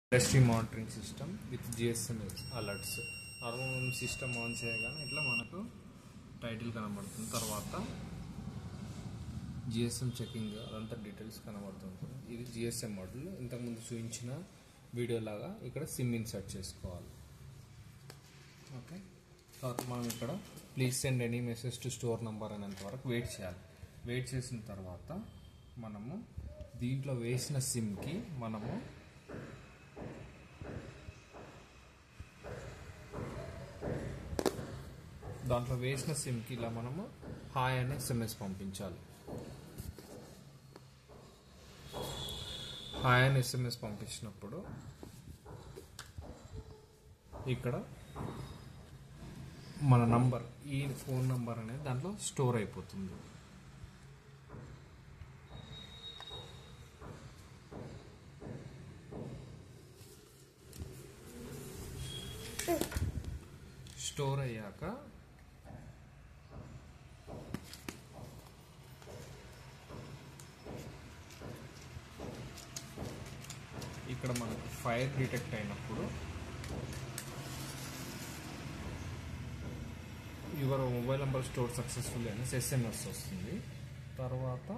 industry monitoring system with GSM alerts normal మనం system on చేయగానే ఇట్లా మనకు టైటిల్ కనబడుతుంది తర్వాత జిఎస్ఎం చెకింగ్ అదంతా డీటెయిల్స్ కనబడుతుంది ఇది జిఎస్ఎం మోడల్ ఇంతకుముందు చూపించిన వీడియో లాగా ఇక్కడ సిమ్ ఇన్సర్ట్ చేసుకోవాలి ఓకే తర్వాత మనం ఇక్కడ please send any message to store number అనేంత వరకు వెయిట్ చేయాలి వెయిట్ చేసిన తర్వాత మనము దీంట్లో వేసిన సిమ్కి మనము దాంట్లో వేసిన సిమ్కి ఇలా మనము హాయ్ అనే ఎస్ఎంఎస్ పంపించాలి హాయ్ అని ఎస్ఎంఎస్ పంపించినప్పుడు ఇక్కడ మన నంబర్ ఈ ఫోన్ నంబర్ అనేది దాంట్లో స్టోర్ అయిపోతుంది స్టోర్ అయ్యాక ఇక్కడ మనకు ఫైర్ డిటెక్ట్ అయినప్పుడు your mobile number store successful అనేసి ఎస్ఎంఎస్ వస్తుంది తర్వాత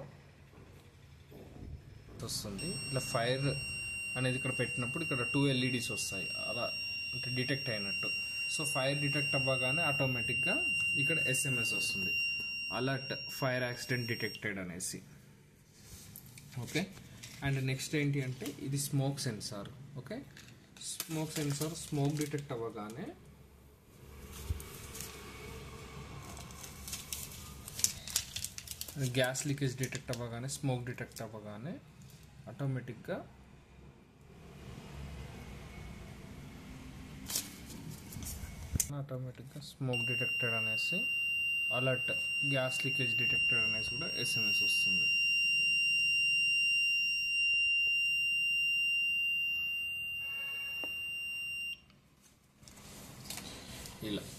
వస్తుంది ఇలా ఫైర్ అనేది ఇక్కడ పెట్టినప్పుడు ఇక్కడ టూ ఎల్ఈడీస్ వస్తాయి అలా అంటే డిటెక్ట్ అయినట్టు సో ఫైర్ డిటెక్ట్ అవ్వగానే ఆటోమేటిక్గా ఇక్కడ ఎస్ఎంఎస్ వస్తుంది అలర్ట్ ఫైర్ యాక్సిడెంట్ డిటెక్టెడ్ అనేసి ఓకే అండ్ నెక్స్ట్ ఏంటి అంటే ఇది smoke sensor okay smoke sensor smoke detect అవ్వగానే గ్యాస్ లీకేజ్ డిటెక్ట్ అవ్వగానే స్మోక్ డిటెక్ట్ అవ్వగానే ఆటోమేటిక్గా ఆటోమేటిక్గా స్మోక్ డిటెక్టెడ్ అనేసి అలర్ట్ గ్యాస్ లీకేజ్ డిటెక్టెడ్ అనేసి కూడా ఎస్ఎంఎస్ వస్తుంది ఇలా